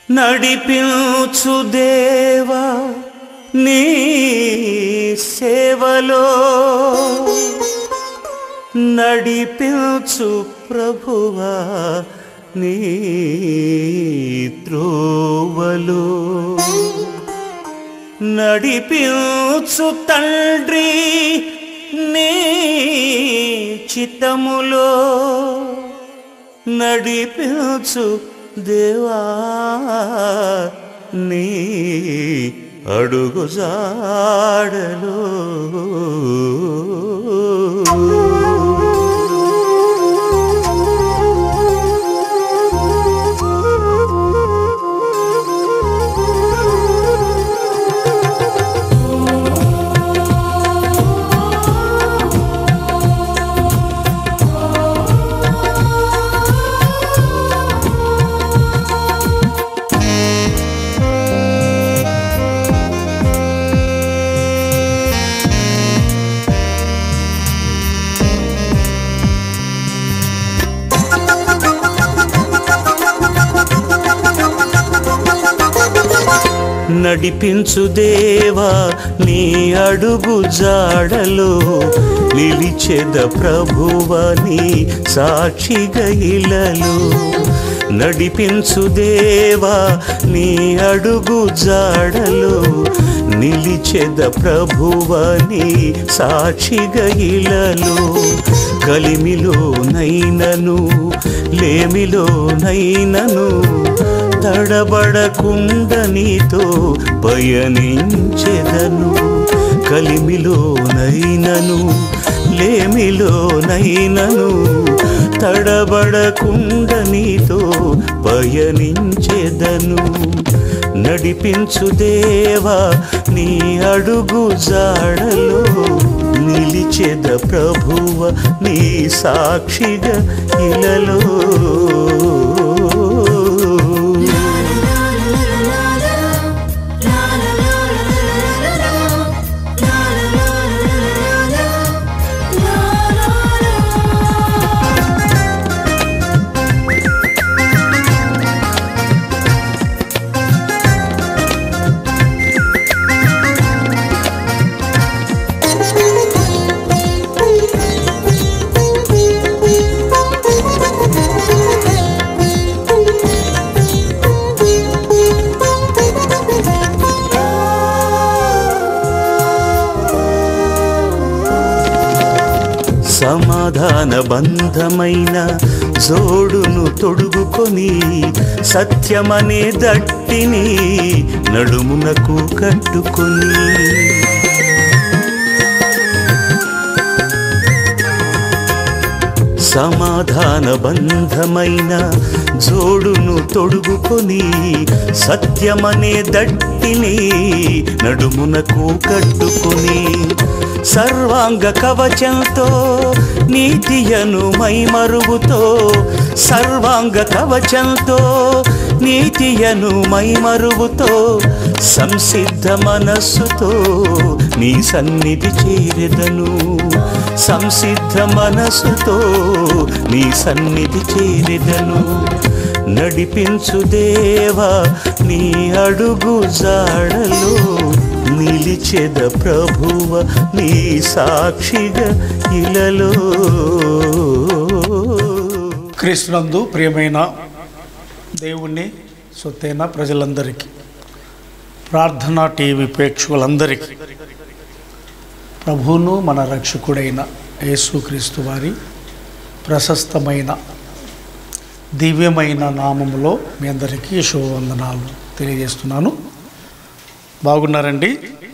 నడిపించు దేవా నీ సేవలో నడిపించు ప్రభువా నీ త్రోవలో నడిపించు తండ్రి నీ చిత్తములో నడిపించు దేవా నీ అడుగు జాడలో నడిపించు దేవా నీ అడుగు జాడలో నిలిచెద ప్రభువ నీ సాక్షిగా ఇలలో నడిపించు దేవా నీ అడుగు జాడలో నిలిచెద ప్రభువ నీ సాక్షిగా ఇలలో కలిమిలో నైనను లేమిలో నైనను తడబడకుండ నీతో పయనించెదను కలిమిలో నైనను లేమిలో నైనను తడబడకుండ నీతో పయనించెదను నడిపించు దేవా నీ అడుగు జాడలో నిలిచెద ప్రభువ నీ సాక్షిగా ఇలలో సమాధాన బంధమైన జోడును తొడుగుకొని సత్యమనే దట్టిని నడుమునకు కట్టుకొని సమాధాన బంధమైన జోడును తొడుగుకొని సత్యమనే దట్టిని నడుమునకు కట్టుకొని సర్వాంగ కవచంతో నీతియను మైమరుగుతో సర్వాంగ కవచంతో నీతియను మైమరుగుతో సంసిద్ధ మనస్సుతో నీ సన్నిధి చేరెదను సంసిద్ధ మనస్సుతో నీ సన్నిధి చేరెదను నడిపించు దేవా నీ అడుగు జాడలో నిలిచెద ప్రభువ నీ సాక్షిగా ఇలలో క్రీస్తునందు ప్రియమైన దేవుణ్ణి సొత్తైన ప్రజలందరికీ ప్రార్థనా టీవీ ప్రేక్షకులందరికీ ప్రభువును మన రక్షకుడైన యేసుక్రీస్తు వారి ప్రశస్తమైన దివ్యమైన నామములో మీ అందరికీ శుభవందనాలు తెలియజేస్తున్నాను బాగున్నారండి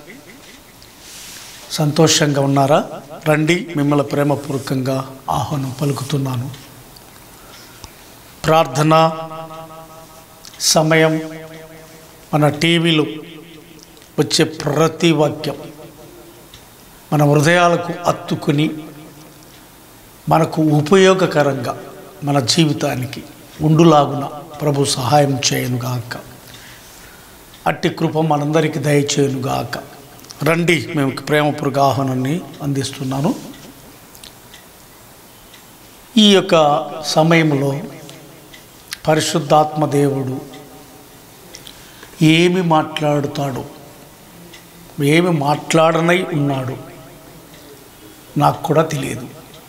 సంతోషంగా ఉన్నారా రండి మిమ్మల్ని ప్రేమపూర్వకంగా ఆహ్వానం పలుకుతున్నాను ప్రార్థన సమయం మన టీవీలో వచ్చే ప్రతి వాక్యం మన హృదయాలకు అత్తుకుని మనకు ఉపయోగకరంగా మన జీవితానికి ఉండులాగున ప్రభు సహాయం చేయనుగాక అట్టి కృప మనందరికీ దయచేయునుగాక రండి మేము ప్రేమపూర్వక ఆహ్వానాన్ని అందిస్తున్నాను ఈ యొక్క సమయంలో పరిశుద్ధాత్మ దేవుడు ఏమి మాట్లాడుతాడో ఏమి మాట్లాడనై ఉన్నాడు నాకు కూడా తెలియదు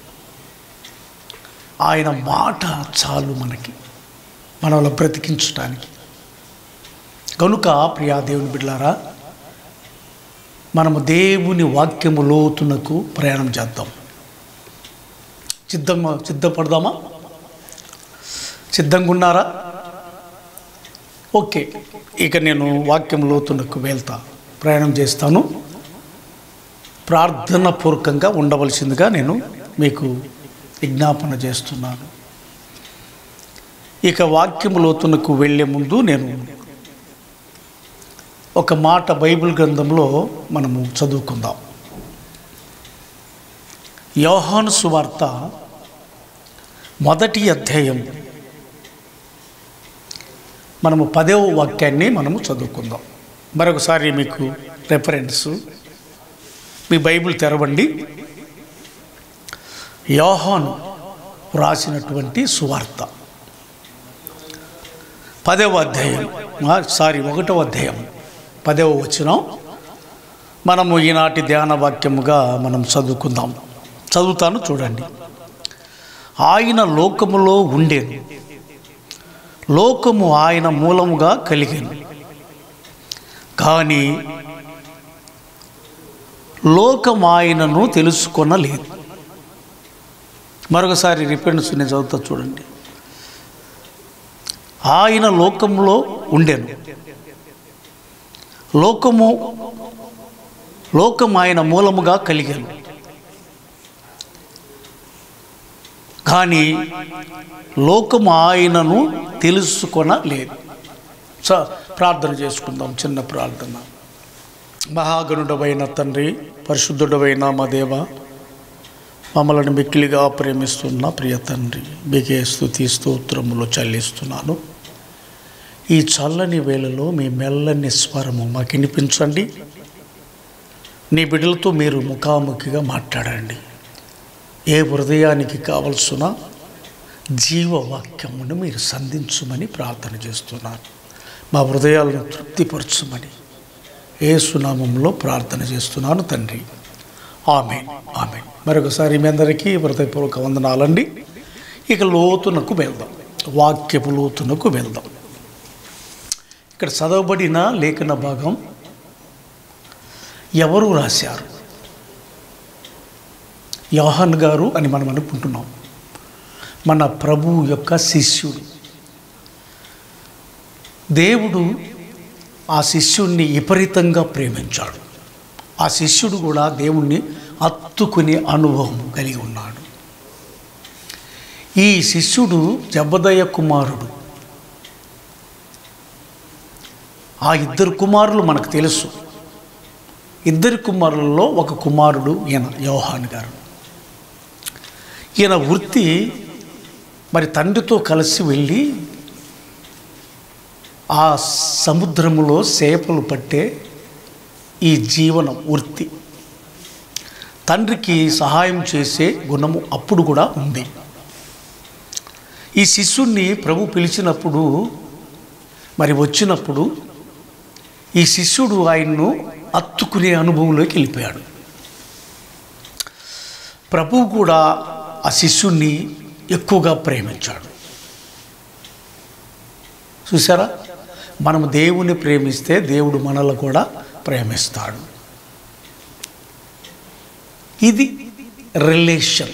ఆయన మాట చాలు మనకి మనల్ని బ్రతికించడానికి కనుక ప్రియా దేవుని బిడ్డారా మనము దేవుని వాక్యము లోతునకు ప్రయాణం చేద్దాం సిద్ధంగా సిద్ధపడదామా సిద్ధంగా ఉన్నారా ఓకే ఇక నేను వాక్యం లోతునకు వెళ్తా ప్రయాణం చేస్తాను ప్రార్థన పూర్వకంగా ఉండవలసిందిగా నేను మీకు విజ్ఞాపన చేస్తున్నాను ఇక వాక్యం లోతునకు వెళ్ళే ముందు నేను ఒక మాట బైబిల్ గ్రంథంలో మనము చదువుకుందాం యోహాను సువార్త మొదటి అధ్యాయం మనము పదవ వాక్యాన్ని మనము చదువుకుందాం మరొకసారి మీకు రెఫరెన్స్ మీ బైబిల్ తెరవండి యోహాను రాసినటువంటి సువార్త పదవ అధ్యాయం ఆ, సారీ ఒకటవ అధ్యాయం పదవ వచనం మనము ఈనాటి ధ్యాన వాక్యముగా మనం చదువుకుందాం చదువుతాను చూడండి ఆయన లోకములో ఉండేను లోకము ఆయన మూలముగా కలిగాను కానీ లోకం ఆయనను తెలుసుకొనలేదు మరొకసారి రిపెండ్స్ నేను చదువుతా చూడండి ఆయన లోకంలో ఉండెను లోకము లోకం ఆయన మూలముగా కలిగాను కానీ లోకము ఆయనను తెలుసుకొనలేదు స ప్రార్థన చేసుకుందాం చిన్న ప్రార్థన మహాగణుడవైన తండ్రి పరిశుద్ధుడవైన మా దేవ మమ్మల్ని మిక్కిలిగా ప్రేమిస్తున్న ప్రియ తండ్రి మీకే స్థుతి స్తోత్రములు చెల్లిస్తున్నాను ఈ చల్లని వేళలో మీ మెల్లని స్వరము మాకు వినిపించండి నీ బిడ్డలతో మీరు ముఖాముఖిగా మాట్లాడండి ఏ హృదయానికి కావలసిన జీవవాక్యమును మీరు సంధించమని ప్రార్థన చేస్తున్నాను మా హృదయాలను తృప్తిపరచమని ఏసునామంలో ప్రార్థన చేస్తున్నాను తండ్రి ఆమె ఆమె మరొకసారి మీ అందరికీ హృదయపూర్వక వందనాలండి ఇక లోతునకు వెళ్దాం వాక్యపు లోతునకు వెళ్దాం ఇక్కడ చదవబడిన లేఖన భాగం ఎవరు రాశారు యోహన్ గారు అని మనం అనుకుంటున్నాం మన ప్రభు యొక్క శిష్యుడు దేవుడు ఆ శిష్యుణ్ణి విపరీతంగా ప్రేమించాడు ఆ శిష్యుడు కూడా దేవుణ్ణి హత్తుకునే అనుభవం కలిగి ఉన్నాడు ఈ శిష్యుడు జబ్బదయ కుమారుడు ఆ ఇద్దరు కుమారులు మనకు తెలుసు ఇద్దరు కుమారులలో ఒక కుమారుడు ఈయన యోహాన్ గారు ఈయన వృత్తి మరి తండ్రితో కలిసి వెళ్ళి ఆ సముద్రములో చేపలు పట్టే ఈ జీవనం వృత్తి తండ్రికి సహాయం చేసే గుణము అప్పుడు కూడా ఉంది ఈ శిష్యుణ్ణి ప్రభు పిలిచినప్పుడు మరి వచ్చినప్పుడు ఈ శిష్యుడు ఆయన్ను అత్తుకునే అనుభవంలోకి వెళ్ళిపోయాడు ప్రభువు కూడా ఆ శిష్యుణ్ణి ఎక్కువగా ప్రేమించాడు చూసారా మనము దేవుని ప్రేమిస్తే దేవుడు మనల్ని కూడా ప్రేమిస్తాడు ఇది రిలేషన్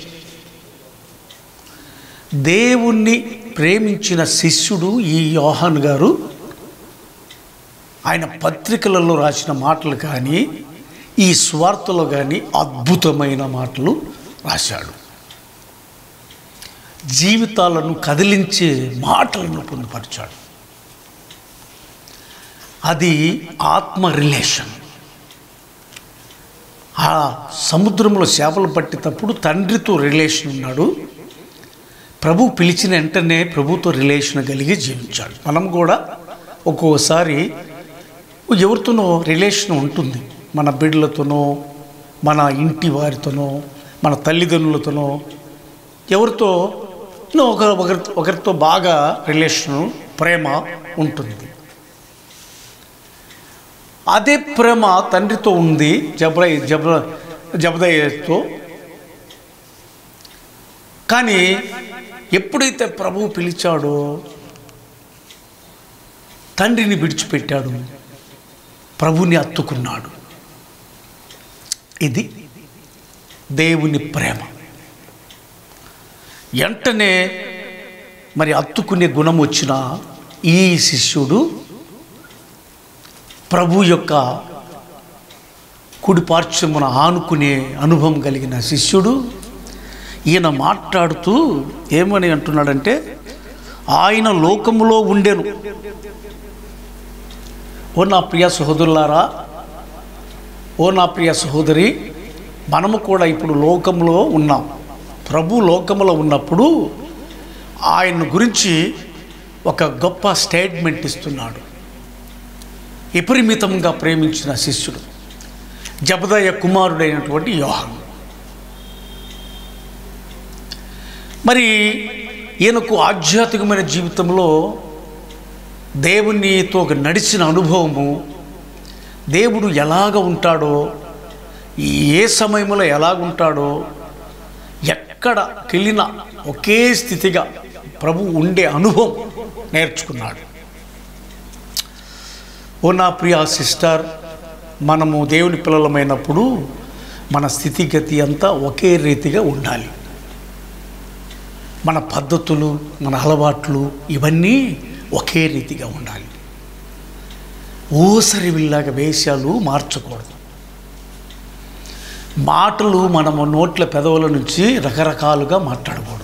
దేవుణ్ణి ప్రేమించిన శిష్యుడు ఈ యోహాన్ గారు ఆయన పత్రికలలో రాసిన మాటలు కానీ ఈ స్వార్థలో కానీ అద్భుతమైన మాటలు రాశాడు జీవితాలను కదిలించే మాటలను పొందుపరిచాడు అది ఆత్మ రిలేషన్ ఆ సముద్రంలో చేపలు పట్టేటప్పుడు తండ్రితో రిలేషన్ ఉన్నాడు ప్రభు పిలిచిన వెంటనే ప్రభుతో రిలేషన్ కలిగి జీవించాడు మనం కూడా ఒక్కొక్కసారి ఎవరితోనో రిలేషన్ ఉంటుంది మన బిడ్డలతోనో మన ఇంటి వారితోనో మన తల్లిదండ్రులతోనో ఎవరితో నో ఒక ఒకరి ఒకరితో బాగా రిలేషను ప్రేమ ఉంటుంది అదే ప్రేమ తండ్రితో ఉంది జబ్రై జబ్ర జబదయ్యతో కానీ ఎప్పుడైతే ప్రభువు పిలిచాడో తండ్రిని విడిచిపెట్టాడు ప్రభుని అత్తుకున్నాడు ఇది దేవుని ప్రేమ వెంటనే మరి అత్తుకునే గుణం వచ్చిన ఈ శిష్యుడు ప్రభు యొక్క కుడి పార్శ్వమున ఆనుకునే అనుభవం కలిగిన శిష్యుడు ఈయన మాట్లాడుతూ ఏమని అంటున్నాడంటే ఆయన లోకములో ఉండెను ఓ నా ప్రియ సహోదరులారా ఓ నా ప్రియ సహోదరి మనము కూడా ఇప్పుడు లోకంలో ఉన్నాం ప్రభు లోకంలో ఉన్నప్పుడు ఆయన గురించి ఒక గొప్ప స్టేట్మెంట్ ఇస్తున్నాడు విపరీమితంగా ప్రేమించిన శిష్యుడు జబదయ్య కుమారుడైనటువంటి యోహాను మరి ఈయనకు ఆధ్యాత్మికమైన జీవితంలో దేవునితో నడిచిన అనుభవము దేవుడు ఎలాగ ఉంటాడో ఏ సమయంలో ఎలాగుంటాడో ఎక్కడికెళ్ళినా ఒకే స్థితిగా ప్రభు ఉండే అనుభవం నేర్చుకున్నాడు ఓ నా ప్రియ సిస్టర్ మనము దేవుని పిల్లలమైనప్పుడు మన స్థితిగతి అంతా ఒకే రీతిగా ఉండాలి మన పద్ధతులు మన అలవాట్లు ఇవన్నీ ఒకే రీతిగా ఉండాలి ఊసరి విల్లాగా వేషాలు మార్చకూడదు మాటలు మనము నోట్ల పెదవుల నుంచి రకరకాలుగా మాట్లాడకూడదు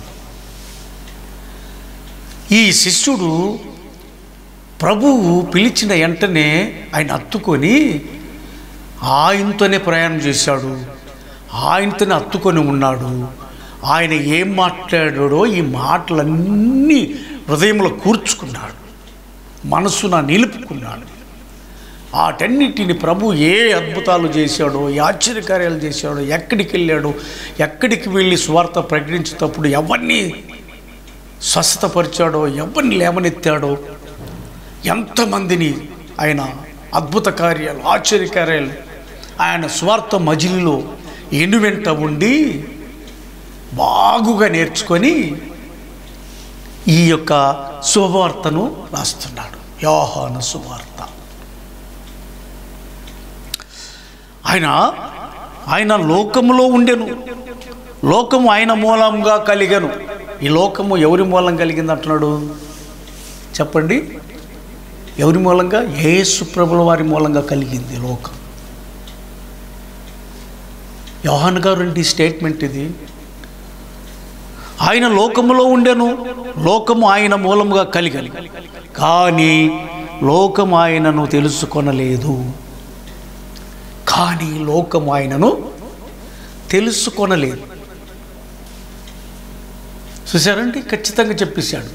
ఈ శిష్యుడు ప్రభువు పిలిచిన వెంటనే ఆయన అత్తుకొని ఆయనతోనే ప్రయాణం చేశాడు ఆయనతోనే అత్తుకొని ఉన్నాడు ఆయన ఏం మాట్లాడాడో ఈ మాటలన్నీ హృదయంలో కూర్చుకున్నాడు మనసున నిలుపుకున్నాడు వాటన్నిటిని ప్రభు ఏ అద్భుతాలు చేశాడో ఏ ఆశ్చర్యకార్యాలు చేశాడో ఎక్కడికి వెళ్ళాడో ఎక్కడికి వెళ్ళి స్వార్థ ప్రకటించేటప్పుడు ఎవరిని స్వస్థతపరిచాడో ఎవరిని లేవనెత్తాడో ఎంతమందిని ఆయన అద్భుత కార్యాలు ఆశ్చర్యకార్యాలు ఆయన స్వార్థ మజిలిలో ఎనువెంట ఉండి బాగుగా నేర్చుకొని ఈ యొక్క శుభవార్తను రాస్తున్నాడు యోహాను సువార్త ఆయన ఆయన లోకములో ఉండెను లోకము ఆయన మూలంగా కలిగను ఈ లోకము ఎవరి మూలం కలిగింది అంటున్నాడు చెప్పండి ఎవరి మూలంగా యేసు ప్రభుల వారి మూలంగా కలిగింది లోకం యోహాన్ గారు ఏంటి స్టేట్మెంట్ ఇది ఆయన లోకములో ఉండెను లోకము ఆయన మూలముగా కలిగలి కానీ లోకము ఆయనను తెలుసుకొనలేదు కానీ లోకము ఆయనను తెలుసుకొనలేదు చూసారండి ఖచ్చితంగా చెప్పేశాడు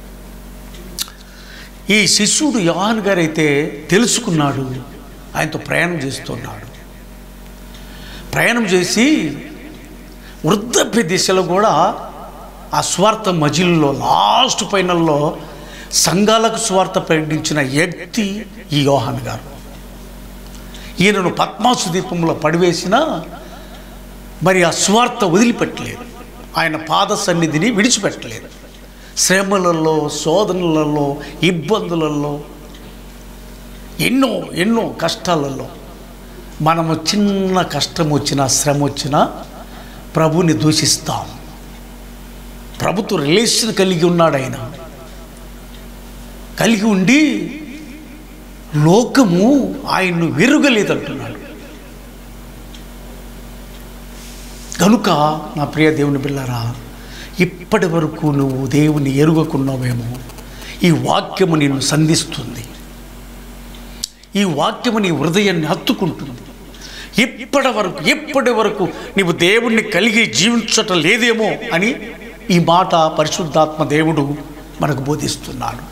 ఈ శిష్యుడు యోహాన్ గారైతే తెలుసుకున్నాడు ఆయనతో ప్రయాణం చేస్తున్నాడు ప్రయాణం చేసి వృద్ధాప్య దిశలో కూడా ఆ స్వార్థ మజిల్లో లాస్ట్ ఫైనల్లో సంఘాలకు స్వార్థ ప్రకటించిన వ్యక్తి ఈ యోహాన్ గారు ఈయనను పద్మాసు దీపంలో పడివేసిన మరి ఆ స్వార్థ వదిలిపెట్టలేదు ఆయన పాద సన్నిధిని విడిచిపెట్టలేదు శ్రమలలో శోధనలలో ఇబ్బందులలో ఎన్నో ఎన్నో కష్టాలలో మనము చిన్న కష్టం వచ్చినా శ్రమ వచ్చినా ప్రభుని దూషిస్తాం ప్రభుతో రిలేషన్ కలిగి ఉన్నాడు ఆయన కలిగి ఉండి లోకము ఆయన్ను వెరుగలేదంటున్నాడు కనుక నా ప్రియ దేవుని బిళ్ళారా ఇప్పటి వరకు నువ్వు దేవుని ఎరుగకున్నావేమో ఈ వాక్యము నిన్ను సంధిస్తుంది ఈ వాక్యము నీ హృదయాన్ని హత్తుకుంటుంది ఇప్పటి వరకు ఇప్పటి వరకు నీవు దేవుణ్ణి కలిగి జీవించటం లేదేమో అని ఈ మాట పరిశుద్ధాత్మ దేవుడు మనకు బోధిస్తున్నాడు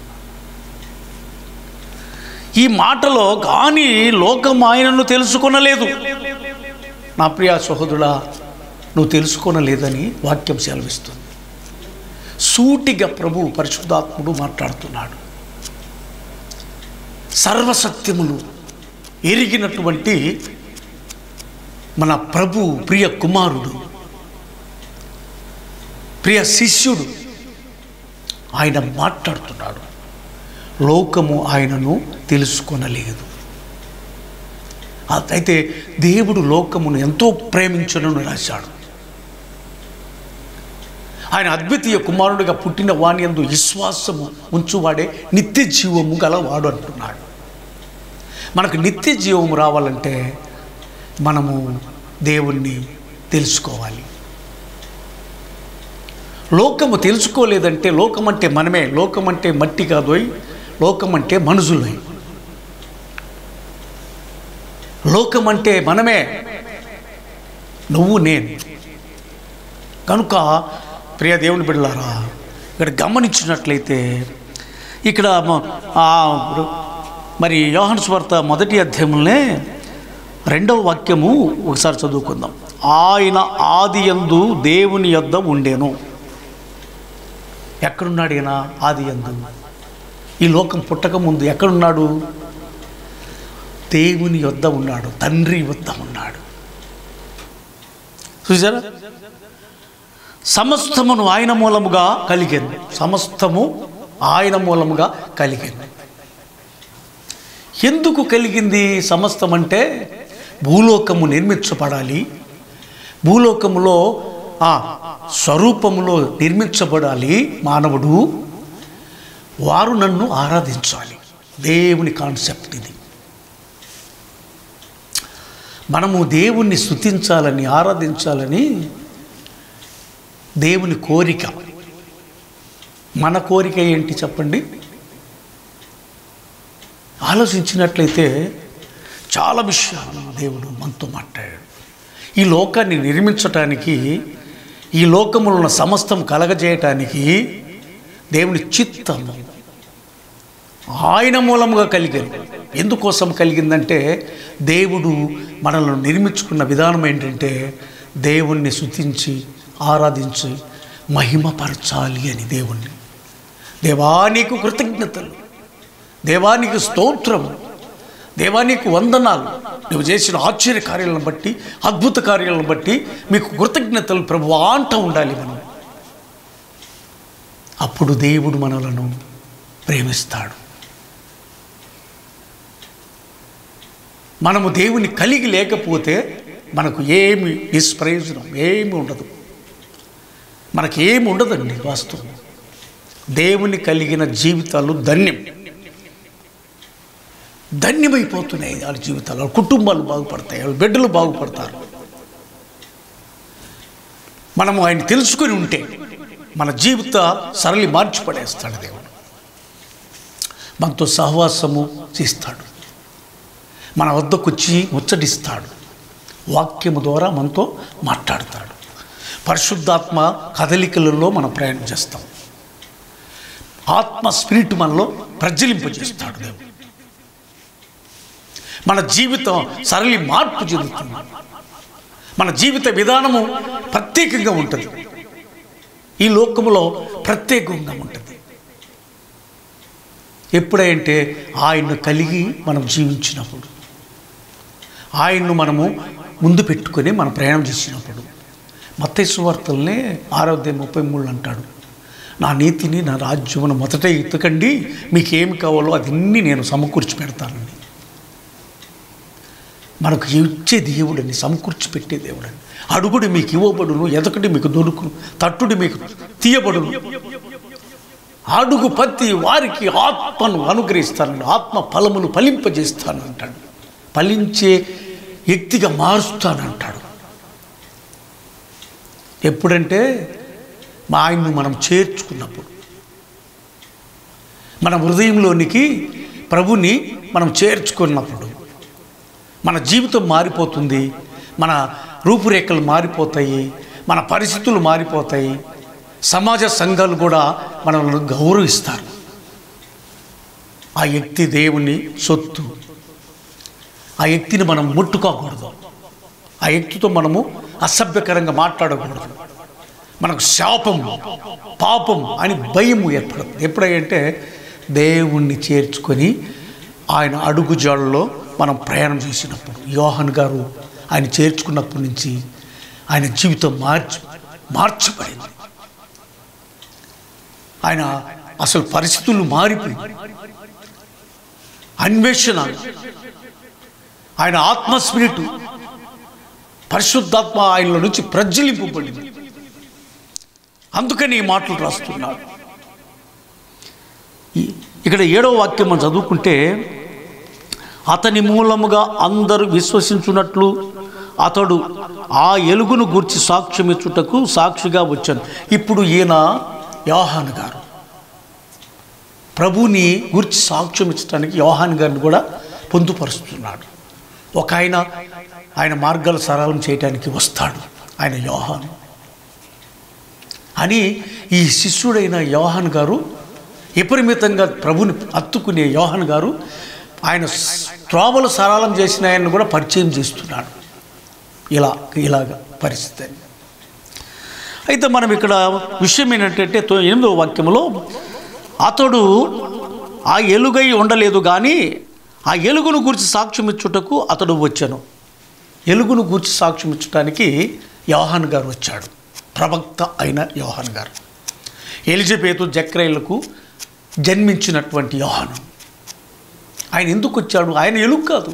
ఈ మాటలో కానీ లోకం ఆయనను తెలుసుకొనలేదు నా ప్రియ సహోదరుడా నువ్వు తెలుసుకోనలేదని వాక్యం సెలవిస్తుంది సూటిగా ప్రభు పరిశుద్ధాత్ముడు మాట్లాడుతున్నాడు సర్వసత్యములు ఎరిగినటువంటి మన ప్రభు ప్రియ కుమారుడు ప్రియ శిష్యుడు ఆయన మాట్లాడుతున్నాడు లోకము ఆయనను తెలుసుకొనలేదు అయితే దేవుడు లోకమును ఎంతో ప్రేమించనని రాశాడు ఆయన అద్వితీయ కుమారుడిగా పుట్టిన వాని ఎందు విశ్వాసము ఉంచువాడే నిత్య జీవము గలవాడు అంటున్నాడు మనకు నిత్య జీవము రావాలంటే మనము దేవుణ్ణి తెలుసుకోవాలి లోకము తెలుసుకోలేదంటే లోకం అంటే మనమే లోకం అంటే మట్టి కాదోయ్ లోకం అంటే మనుషులై లోకం అంటే మనమే నువ్వు నేను కనుక ప్రియ దేవుని బిడ్డలారా ఇక్కడ గమనించినట్లయితే ఇక్కడ మ- ఆ మరి యోహాను స్వార్త మొదటి అధ్యాయంలోనే రెండవ వాక్యము ఒకసారి చదువుకుందాం ఆయన ఆది యందు దేవుని యొద్ద ఉండేను ఎక్కడున్నాడు ఈయన ఆది యందు ఈ లోకం పుట్టక ముందు ఎక్కడున్నాడు దేవుని యొద్ద ఉన్నాడు తండ్రి వద్ద ఉన్నాడు చూసారా సమస్తమును ఆయన మూలముగా కలిగాను సమస్తము ఆయన మూలముగా కలిగాను ఎందుకు కలిగింది సమస్తం అంటే భూలోకము నిర్మించబడాలి భూలోకములో ఆ స్వరూపములో నిర్మించబడాలి మానవుడు వారు నన్ను ఆరాధించాలి దేవుని కాన్సెప్ట్ ఇది మనము దేవుణ్ణి స్తుతించాలని ఆరాధించాలని దేవుని కోరిక మన కోరిక ఏంటి చెప్పండి ఆలోచించినట్లయితే చాలా విషయాలు దేవుడు మనతో మాట్లాడాడు ఈ లోకాన్ని నిర్మించటానికి ఈ లోకములో ఉన్న సమస్తం కలగజేయటానికి దేవుని చిత్తము ఆయన మూలముగా కలిగింది ఎందుకోసం కలిగిందంటే దేవుడు మనల్ని నిర్మించుకున్న విధానం ఏంటంటే దేవుణ్ణి శుతించి ఆరాధించి మహిమపరచాలి అని దేవుణ్ణి దేవానికి కృతజ్ఞతలు దేవానికి స్తోత్రం దేవానికి వందనాలు నువ్వు చేసిన ఆశ్చర్య కార్యాలను బట్టి అద్భుత కార్యాలను బట్టి మీకు కృతజ్ఞతలు ప్రభు అంట ఉండాలి మనం అప్పుడు దేవుడు మనలను ప్రేమిస్తాడు మనము దేవుని కలిగి లేకపోతే మనకు ఏమి నిష్ప్రయోజనం ఏమి ఉండదు మనకి ఏమి ఉండదండి వాస్తవం దేవుని కలిగిన జీవితాలు ధన్యం ధన్యమైపోతున్నాయి వాళ్ళ జీవితాలు వాళ్ళ కుటుంబాలు బాగుపడతాయి వాళ్ళ బిడ్డలు బాగుపడతారు మనము ఆయన తెలుసుకొని ఉంటే మన జీవిత సరళి మార్చి పడేస్తాడు దేవుడు మనతో సహవాసము చేస్తాడు మన వద్దకు వచ్చి ముచ్చటిస్తాడు వాక్యము ద్వారా మనతో మాట్లాడతాడు పరిశుద్ధాత్మ కదలికలలో మనం ప్రయాణం చేస్తాం ఆత్మ స్పిరిట్ మనలో ప్రజ్వలింపజేస్తాడు దేవుడు మన జీవితం సరళి మార్పు చెందుతుంది మన జీవిత విధానము ప్రత్యేకంగా ఉంటుంది ఈ లోకములో ప్రత్యేకంగా ఉంటుంది ఎప్పుడంటే ఆయన్ను కలిగి మనం జీవించినప్పుడు ఆయన్ను మనము ముందు పెట్టుకొని మనం ప్రయాణం చేసినప్పుడు మత్తైసు వార్తల్నే ఆరోగ్యం ముప్పై మూడు అంటాడు నా నీతిని నా రాజ్యమును మొదట ఎత్తుకండి మీకు ఏమి కావాలో అదన్నీ నేను సమకూర్చి పెడతానండి మనకు ఇచ్చే దేవుడని సమకూర్చి పెట్టే దేవుడని అడుగుడు మీకు ఇవ్వబడును ఎదకటి మీకు దొరుకును తట్టుడు మీకు తీయబడును అడుగు పత్తి వారికి ఆత్మను అనుగ్రహిస్తాను ఆత్మ ఫలములు ఫలింపజేస్తాను అంటాడు ఫలించే వ్యక్తిగా మారుస్తానంటాడు ఎప్పుడంటే మా ఆయన్ను మనం చేర్చుకున్నప్పుడు మన హృదయంలోనికి ప్రభుని మనం చేర్చుకున్నప్పుడు మన జీవితం మారిపోతుంది మన రూపురేఖలు మారిపోతాయి మన పరిస్థితులు మారిపోతాయి సమాజ సంఘాలు కూడా మనల్ని గౌరవిస్తారు ఆ వ్యక్తి దేవుని సొత్తు ఆ వ్యక్తిని మనం ముట్టుకోకూడదు ఆ వ్యక్తితో మనము అసభ్యకరంగా మాట్లాడకూడదు మనకు శాపం పాపం అని భయం ఏర్పడుతుంది ఎప్పుడంటే దేవుణ్ణి చేర్చుకొని ఆయన అడుగుజాడలో మనం ప్రయాణం చేసినప్పుడు యోహన్ గారు ఆయన చేర్చుకున్నప్పటి నుంచి ఆయన జీవితం మార్చి మార్చబడింది ఆయన అసలు పరిస్థితులు మారిపోయింది అన్వేషణ ఆయన ఆత్మ స్పిరిట్ పరిశుద్ధాత్మ ఆయనలో నుంచి ప్రజ్వలింపబడింది అందుకని ఈ మాటలు రాస్తున్నాడు ఈ- ఇక్కడ ఏడవ వాక్యం మనం చదువుకుంటే అతని మూలముగా అందరూ విశ్వసించున్నట్లు అతడు ఆ ఎలుగును గూర్చి సాక్ష్యం ఇచ్చుటకు సాక్షిగా వచ్చాను ఇప్పుడు ఈయన యోహాన్ గారు ప్రభుని గురించి సాక్ష్యం ఇచ్చడానికి యోహాన్ గారిని కూడా పొందుపరుస్తున్నాడు ఒక ఆయన ఆయన మార్గాలు సరళం చేయడానికి వస్తాడు ఆయన యోహాను అని ఈ శిష్యుడైన యోహాన్ గారు విపరీతంగా ప్రభుని అత్తుకునే యోహాన్ గారు ఆయన త్రోవలు సరళం చేసిన ఆయన్ని కూడా పరిచయం చేస్తున్నాడు ఇలా ఇలాగ పరిస్థితి అని. అయితే మనం ఇక్కడ విషయం ఏంటంటే తొ- ఎనిమిదవ వాక్యంలో అతడు ఆ ఎలుగై ఉండలేదు కానీ ఆ ఎలుగును గురించి సాక్ష్యం ఇచ్చుటకు అతడు వచ్చాను ఎలుగును గూర్చి సాక్ష్యం ఇచ్చడానికి యోహాన్ గారు వచ్చాడు ప్రవక్త అయిన యోహాన్ గారు ఎలిజబెతు జక్రైలకు జన్మించినటువంటి యోహాను ఆయన ఎందుకు వచ్చాడు ఆయన ఎలుగు కాదు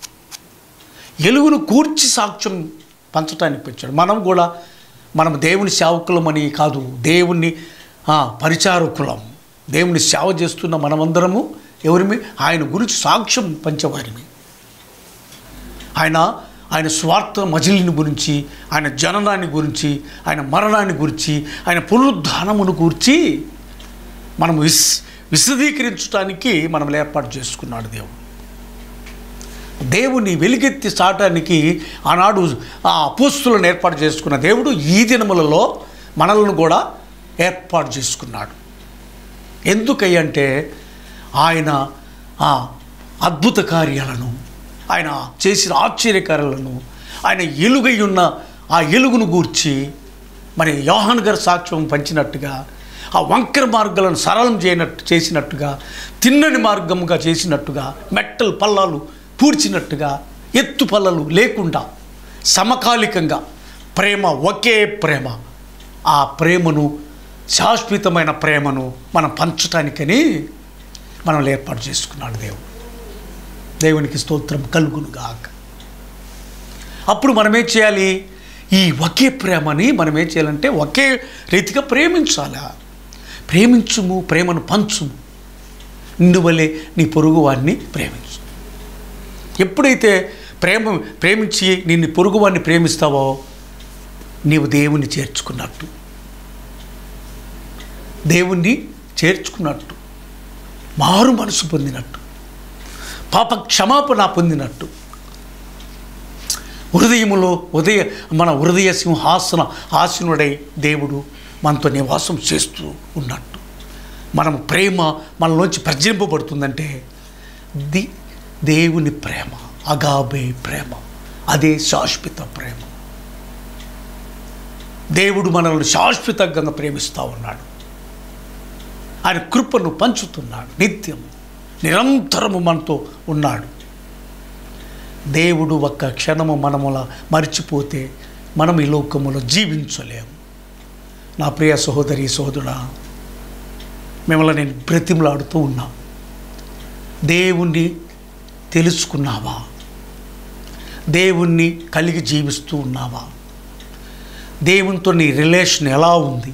ఎలుగును కూర్చి సాక్ష్యం పంచడానికి వచ్చాడు మనం కూడా మనం దేవుని సేవకులమని కాదు దేవుని ఆ, పరిచారకులం దేవుని సేవ చేస్తున్న మనమందరము ఎవరిమి ఆయన గురించి సాక్ష్యం పంచేవారిమి ఆయన ఆయన స్వార్థ మజిలిని గురించి ఆయన జననాన్ని గురించి ఆయన మరణాన్ని గురించి ఆయన పునరుద్ధానమును గురించి మనం విస్ విశదీకరించడానికి మనం ఏర్పాటు చేసుకున్నాడు దేవుడు దేవుని వెలుగెత్తి చాటానికి ఆనాడు ఆ అపోస్తులను ఏర్పాటు చేసుకున్న దేవుడు ఈ దినములలో మనలను కూడా ఏర్పాటు చేసుకున్నాడు ఎందుకయ్యంటే ఆయన ఆ అద్భుత కార్యాలను ఆయన చేసిన ఆశ్చర్యకార్యాలను ఆయన ఎలుగై ఉన్న ఆ ఎలుగును గూర్చి మరి యోహాన్ గారు సాక్ష్యం పంచినట్టుగా ఆ వంకర మార్గాలను సరళం చేయనట్టు చేసినట్టుగా తిన్నని మార్గముగా చేసినట్టుగా మెట్టలు పల్లాలు పూడ్చినట్టుగా ఎత్తు పల్లలు లేకుండా సమకాలికంగా ప్రేమ ఒకే ప్రేమ ఆ ప్రేమను శాశ్వతమైన ప్రేమను మనం పంచటానికని మనం ఏర్పాటు చేసుకున్నాడు దేవుడు దేవునికి స్తోత్రం కలుగునుగాక అప్పుడు మనం ఏం చేయాలి ఈ ఒకే ప్రేమని మనం ఏం చేయాలంటే ఒకే రీతిగా ప్రేమించాలా ప్రేమించుము ప్రేమను పంచుము నిన్ను వలె నీ పొరుగు వారిని ప్రేమించు ఎప్పుడైతే ప్రేమ ప్రేమించి నిన్ను పొరుగు వారిని ప్రేమిస్తావో నీవు దేవుణ్ణి చేర్చుకున్నట్టు దేవుణ్ణి చేర్చుకున్నట్టు మారు మనసు పొందినట్టు పాప క్షమాపణ పొందినట్టు హృదయములో ఉదయ మన హృదయ సింహాసన ఆసనుడై దేవుడు మనతో నివాసం చేస్తూ ఉన్నట్టు మనం ప్రేమ మనలోంచి ప్రజ్వలింపబడుతుందంటే ది దేవుని ప్రేమ అగాబే ప్రేమ అదే శాశ్వత ప్రేమ దేవుడు మనల్ని శాశ్వతంగా ప్రేమిస్తూ ఉన్నాడు ఆయన కృపను పంచుతున్నాడు నిత్యం నిరంతరము మనతో ఉన్నాడు దేవుడు ఒక్క క్షణము మనముల మర్చిపోతే మనం ఈ లోకములో జీవించలేము నా ప్రియ సహోదరి సహోదరుడా మిమ్మల్ని నేను బ్రతిమలాడుతూ ఉన్నా దేవుణ్ణి తెలుసుకున్నావా దేవుణ్ణి కలిగి జీవిస్తూ ఉన్నావా దేవునితో నీ రిలేషన్ ఎలా ఉంది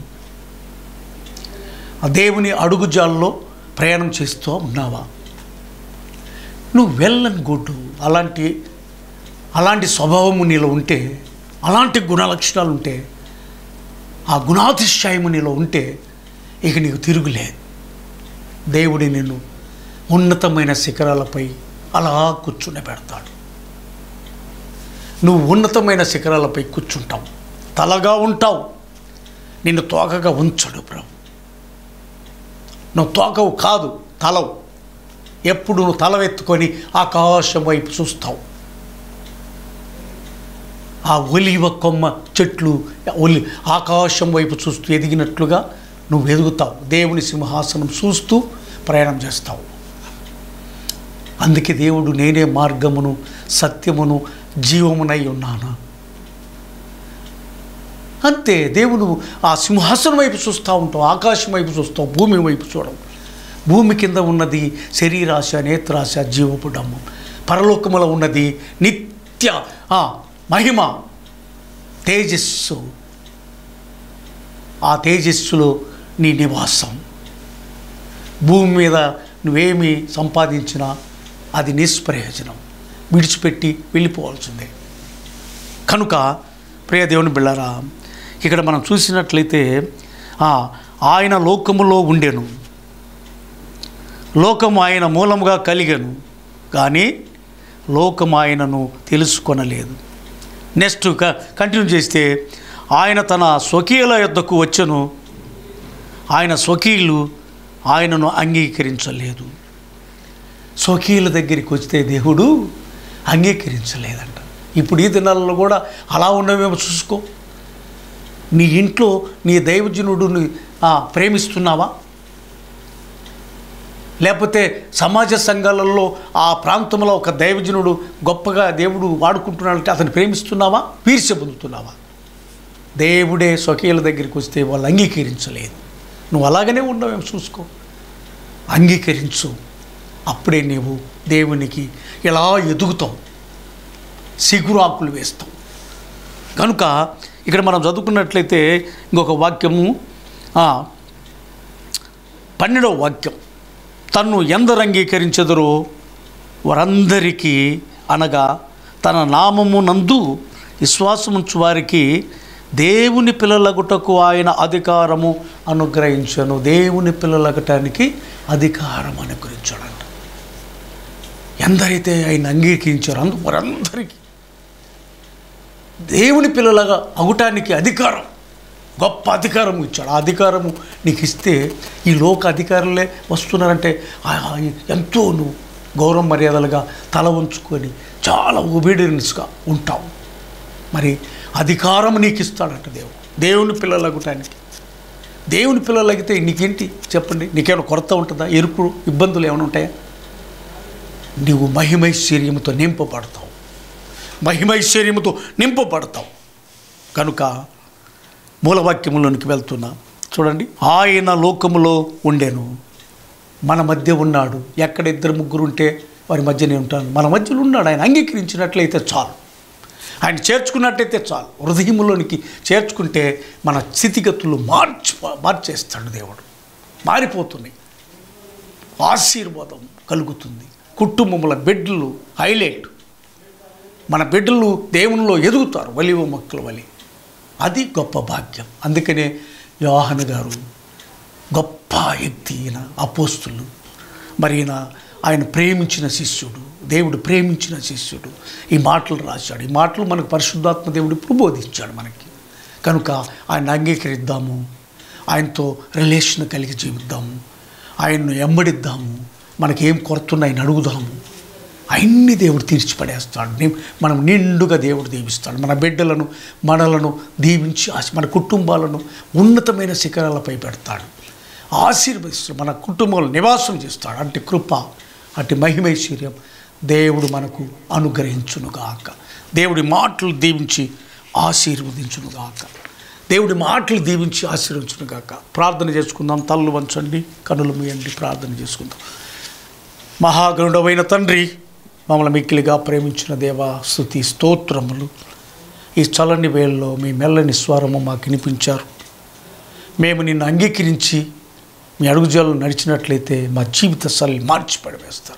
ఆ దేవుని అడుగుజాల్లో ప్రయాణం చేస్తూ ఉన్నావా నువ్వు వెళ్ళని గొడ్డు అలాంటి అలాంటి స్వభావము నీలో ఉంటే అలాంటి గుణలక్షణాలు ఉంటే ఆ గుణాతిశయము నీలో ఉంటే ఇక నీకు తిరుగులేదు దేవుడి నిన్ను ఉన్నతమైన శిఖరాలపై అలా కూర్చుని పెడతాడు నువ్వు ఉన్నతమైన శిఖరాలపై కూర్చుంటావు తలగా ఉంటావు నిన్ను తోకగా ఉంచడు ప్రభు నువ్వు తోకవు కాదు తలవు ఎప్పుడు నువ్వు తలవెత్తుకొని ఆకాశం వైపు చూస్తావు ఆ ఒలివ కొమ్మ చెట్లు ఒలి ఆకాశం వైపు చూస్తూ ఎదిగినట్లుగా నువ్వు ఎదుగుతావు దేవుని సింహాసనం చూస్తూ ప్రయాణం చేస్తావు అందుకే దేవుడు నేనే మార్గమును సత్యమును జీవమునై ఉన్నాను అంతే దేవుడు ఆ సింహాసనం వైపు చూస్తూ ఉంటాం ఆకాశం వైపు చూస్తాం భూమి వైపు చూడం భూమి కింద ఉన్నది శరీరాశ నేత్రాశ జీవపు డమ్మం పరలోకములో ఉన్నది నిత్య ఆ, మహిమ తేజస్సు ఆ తేజస్సులో నీ నివాసం భూమి మీద నువ్వేమి సంపాదించినా అది నిష్ప్రయోజనం విడిచిపెట్టి వెళ్ళిపోవాల్సిందే కనుక ప్రియ దేవుని బిళ్ళారా ఇక్కడ మనం చూసినట్లయితే ఆ, ఆయన లోకములో ఉండెను లోకము ఆయన మూలముగా కలిగను కానీ లోకము ఆయనను తెలుసుకొనలేదు నెక్స్ట్ క కంటిన్యూ చేస్తే ఆయన తన స్వకీయుల యొద్దకు వచ్చెను ఆయన స్వకీయులు ఆయనను అంగీకరించలేదు స్వకీయుల దగ్గరికి వస్తే దేవుడు అంగీకరించలేదంట ఇప్పుడు ఈ దినాలలో కూడా అలా ఉన్నవేమో చూసుకో నీ ఇంట్లో నీ దైవజనుడుని ఆ, ప్రేమిస్తున్నావా లేకపోతే సమాజ సంఘాలలో ఆ ప్రాంతంలో ఒక దైవజనుడు గొప్పగా దేవుడు వాడుకుంటున్నాడంటే అతను ప్రేమిస్తున్నావా వీర్ష్య పొందుతున్నావా దేవుడే స్వకీయుల దగ్గరికి వస్తే వాళ్ళు అంగీకరించలేదు నువ్వు అలాగనే ఉండవేమో చూసుకో అంగీకరించు అప్పుడే నీవు దేవునికి ఎలా ఎదుగుతావు సిగురాకులు వేస్తావు కనుక ఇక్కడ మనం చదువుకున్నట్లయితే ఇంకొక వాక్యము ఆ, పన్నెండవ వాక్యం తన్ను ఎందరు అంగీకరించెదరో వారందరికీ అనగా తన నామము నందు విశ్వాసముంచు వారికి దేవుని పిల్లలగుటకు ఆయన అధికారము అనుగ్రహించను దేవుని పిల్లలగటానికి అధికారం అనుగ్రహించాడంట ఎందరైతే ఆయన అంగీకరించారో అందు వారందరికీ దేవుని పిల్లలుగా అగుటానికి అధికారం గొప్ప అధికారం ఇచ్చాడు ఆ అధికారము నీకు ఇస్తే ఈ లోక అధికారులే వస్తున్నారంటే ఆ- ఆ ఎంతో నువ్వు గౌరవ మర్యాదలుగా తల ఉంచుకొని చాలా ఒబీడియన్స్గా ఉంటావు మరి అధికారం నీకు ఇస్తాడట దేవుడు దేవుని పిల్లలగటానికి దేవుని పిల్లలగితే నీకేంటి చెప్పండి నీకేమైనా కొరత ఉంటుందా ఎరుపు ఇబ్బందులు ఏమైనా ఉంటాయా నీవు మహిమైశ్వర్యముతో నింపబడతావు మహిమైశ్వర్యముతో నింపబడతావు కనుక మూలవాక్యములోనికి వెళ్తున్నా చూడండి ఆయన లోకములో ఉండెను మన మధ్య ఉన్నాడు ఎక్కడ ఇద్దరు ముగ్గురు ఉంటే వారి మధ్యనే ఉంటాను మన మధ్యలో ఉన్నాడు ఆయన అంగీకరించినట్లయితే చాలు ఆయన చేర్చుకున్నట్టయితే చాలు హృదయములోనికి చేర్చుకుంటే మన స్థితిగతులు మార్చి మార్చేస్తాడు దేవుడు మారిపోతున్నాయి ఆశీర్వాదం కలుగుతుంది కుటుంబముల బిడ్డలు హైలైట్ మన బిడ్డలు దేవునిలో ఎదుగుతారు వలివ మొక్కల వలి అది గొప్ప భాగ్యం అందుకనే యోహాను గారు గొప్ప వ్యక్తి ఈయన అపోస్తులు మరి ఈయన ఆయన ప్రేమించిన శిష్యుడు దేవుడు ప్రేమించిన శిష్యుడు ఈ మాటలు రాశాడు ఈ మాటలు మనకు పరిశుద్ధాత్మ దేవుడు ఇప్పుడు బోధించాడు మనకి కనుక ఆయన అంగీకరిద్దాము ఆయనతో రిలేషన్ కలిగి జీవిద్దాము ఆయన్ను ఎంబడిద్దాము మనకేం కొరతున్నా ఆయన అడుగుదాము అన్ని దేవుడు తీర్చిపడేస్తాడు ని- మనం నిండుగా దేవుడు దీవిస్తాడు మన బిడ్డలను మనలను దీవించి ఆశ- మన కుటుంబాలను ఉన్నతమైన శిఖరాలపై పెడతాడు ఆశీర్వదిస్తాడు మన కుటుంబంలో నివాసం చేస్తాడు అంటే కృప అటు మహిమైశ్వర్యం దేవుడు మనకు అనుగ్రహించునుగాక దేవుడి మాటలు దీవించి ఆశీర్వదించునుగాక దేవుడి మాటలు దీవించి ఆశీర్వించునుగాక ప్రార్థన చేసుకుందాం తల్లు వంచండి కనులు మీయండి ప్రార్థన చేసుకుందాం మహాగరుడమైన తండ్రి మమ్మల్ని మిక్కిలిగా ప్రేమించిన దేవా స్థుతి స్తోత్రములు ఈ చల్లని వేళలో మీ మెల్లని స్వరము మాకు వినిపించారు మేము నిన్ను అంగీకరించి మీ అడుగుజాలు నడిచినట్లయితే మా జీవిత శైలి మార్చి పడివేస్తారు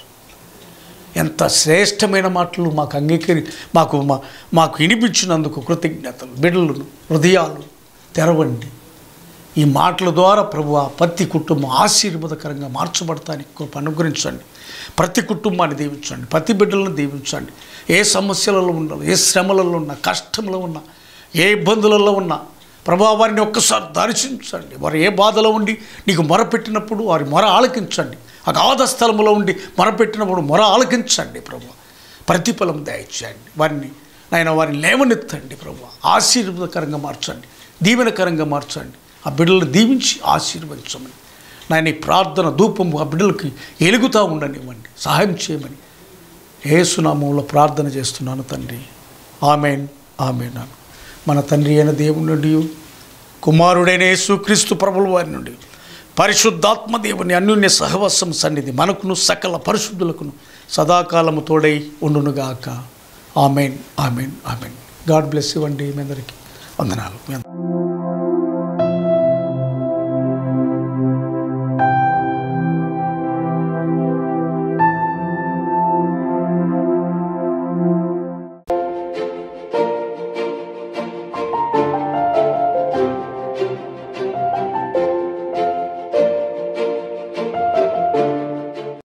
ఎంత శ్రేష్టమైన మాటలు మాకు అంగీకరి మాకు మా మాకు వినిపించినందుకు కృతజ్ఞతలు బిడ్డలను హృదయాలు తెరవండి ఈ మాటల ద్వారా ప్రభు ప్రతి కుటుంబం ఆశీర్వాదకరంగా మార్చబడటానికి కృప అనుగ్రహించండి ప్రతి కుటుంబాన్ని దీవించండి ప్రతి బిడ్డలను దీవించండి ఏ సమస్యలలో ఉన్నా ఏ శ్రమలలో ఉన్నా కష్టంలో ఉన్నా ఏ ఇబ్బందులలో ఉన్నా ప్రభా వారిని ఒక్కసారి దర్శించండి వారు ఏ బాధలో ఉండి నీకు మొరపెట్టినప్పుడు వారి మొర ఆలకించండి అగాధ స్థలంలో ఉండి మొరపెట్టినప్పుడు మొర ఆలకించండి ప్రభు ప్రతిఫలం దయచేయండి వారిని నాయన వారిని లేవనెత్తండి ప్రభు ఆశీర్వాదకరంగా మార్చండి దీవెనకరంగా మార్చండి ఆ బిడ్డలను దీవించి ఆశీర్వదించమని నాయన ఈ ప్రార్థన ధూపము ఆ బిడ్డలకి ఎలుగుతూ ఉండనివ్వండి సహాయం చేయమని ఏసునామంలో ప్రార్థన చేస్తున్నాను తండ్రి ఆమెన్ ఆమెన్ మన తండ్రి అయిన దేవుని నుండి కుమారుడైన యేసుక్రీస్తు ప్రభుల వారి నుండి పరిశుద్ధాత్మ దేవుని అన్యోన్య సహవాసం సన్నిధి మనకును సకల పరిశుద్ధులకును సదాకాలము తోడై ఉండునుగాక amen amen amen God bless ఇవ్వండి మీ అందరికీ వందనాలు మీ అందరికీ